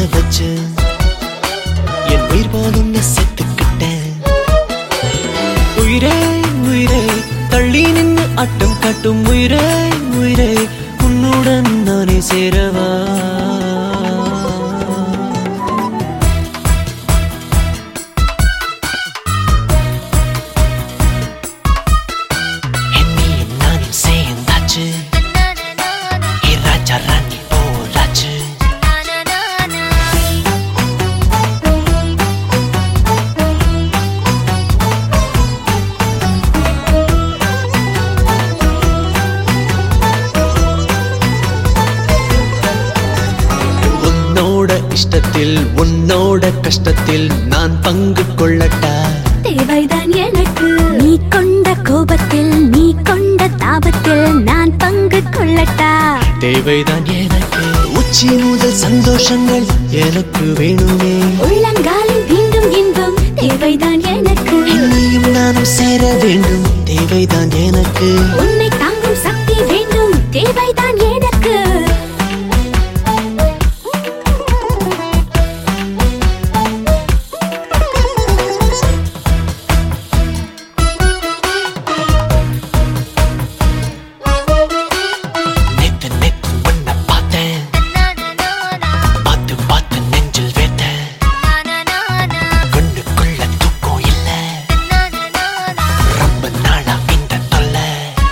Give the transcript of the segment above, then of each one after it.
வச்சு என் உயிர் போல் உன்னை செத்துக்கிட்டேன் உயிரே உயிரே தள்ளி நின்று ஆட்டம் காட்டும் உயிரே உயிரே உன்னுடன் நானே சேரவா என்னையும் நானும் சேர்ந்தாச்சு ஏ ராஜா ராணி போலாச்சு உன்னோட இஷ்டத்தில் உன்னோட கஷ்டத்தில் நான் பங்கு கொள்ளட்டா தேவைதான் எனக்கு நீ கொண்ட கோபத்தில் நீ கொண்ட தாபத்தில் நான் பங்கு கொள்ளட்டா தேவைதான் எனக்கு உச்சி முதல் சந்தோஷங்கள் எனக்கு வேணுமே உள்ளங்காலில் மீண்டும் இன்பம் தேவைதான் எனக்கு என்னையும் நானும் சேர வேண்டும் தேவைதான் எனக்கு உன்னை தாங்கும் சக்தி வேண்டும் தேவைதான் எனக்கு நேத்து நேத்து உன்னை பார்த்தேன் பார்த்து பார்த்து நெஞ்சில் வேட்டேன் கண்ணுக்குள்ள தூக்கம் இல்ல ரொம்ப நாளா இந்த தொல்லை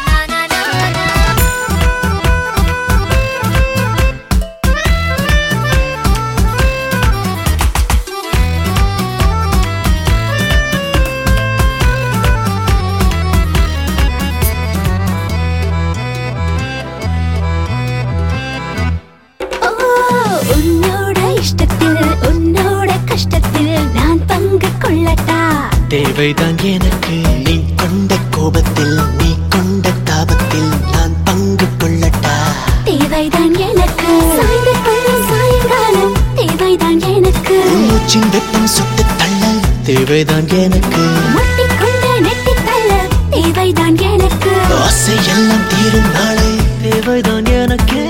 ஓ உன்னோட இஷ்டத்தில் உன்னோட கஷ்டத்தில் நான் பங்கு கொள்ளட்டா தேவைதான் எனக்கு நீ கொண்ட கோபத்தில் நீ கொண்ட தாபத்தில் நான் பங்கு கொள்ளட்டா தேவைதான் எனக்கு சாய்ந்து கொள்ளும் சாயங்காலம் தேவைதான் எனக்கு மூச்சின் வெப்பம் சுட்டு தள்ள தேவைதான் எனக்கு முட்டிக்கொண்ட நெட்டித் தள்ள தேவைதான் எனக்கு ஆசை எல்லாம் தீரும் நாளை தேவைதான் எனக்கு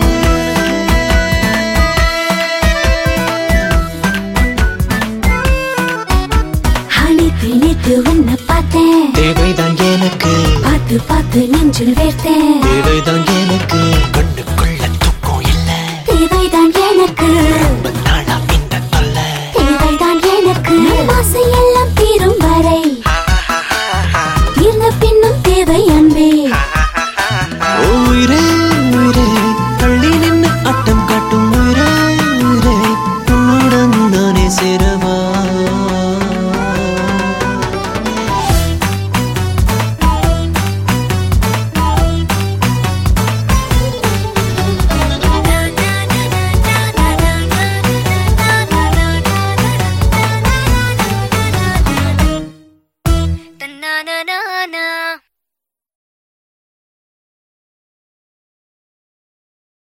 அணைத்து நேத்து உன்னை பார்த்தேன் தேவைதான் எனக்கு பார்த்து பார்த்து நெஞ்சில் வேர்த்தேன் தேவைதான் எனக்கு கண்ணுக்குள்ள தூக்கம் இல்ல தேவைதான் எனக்கு ரொம்ப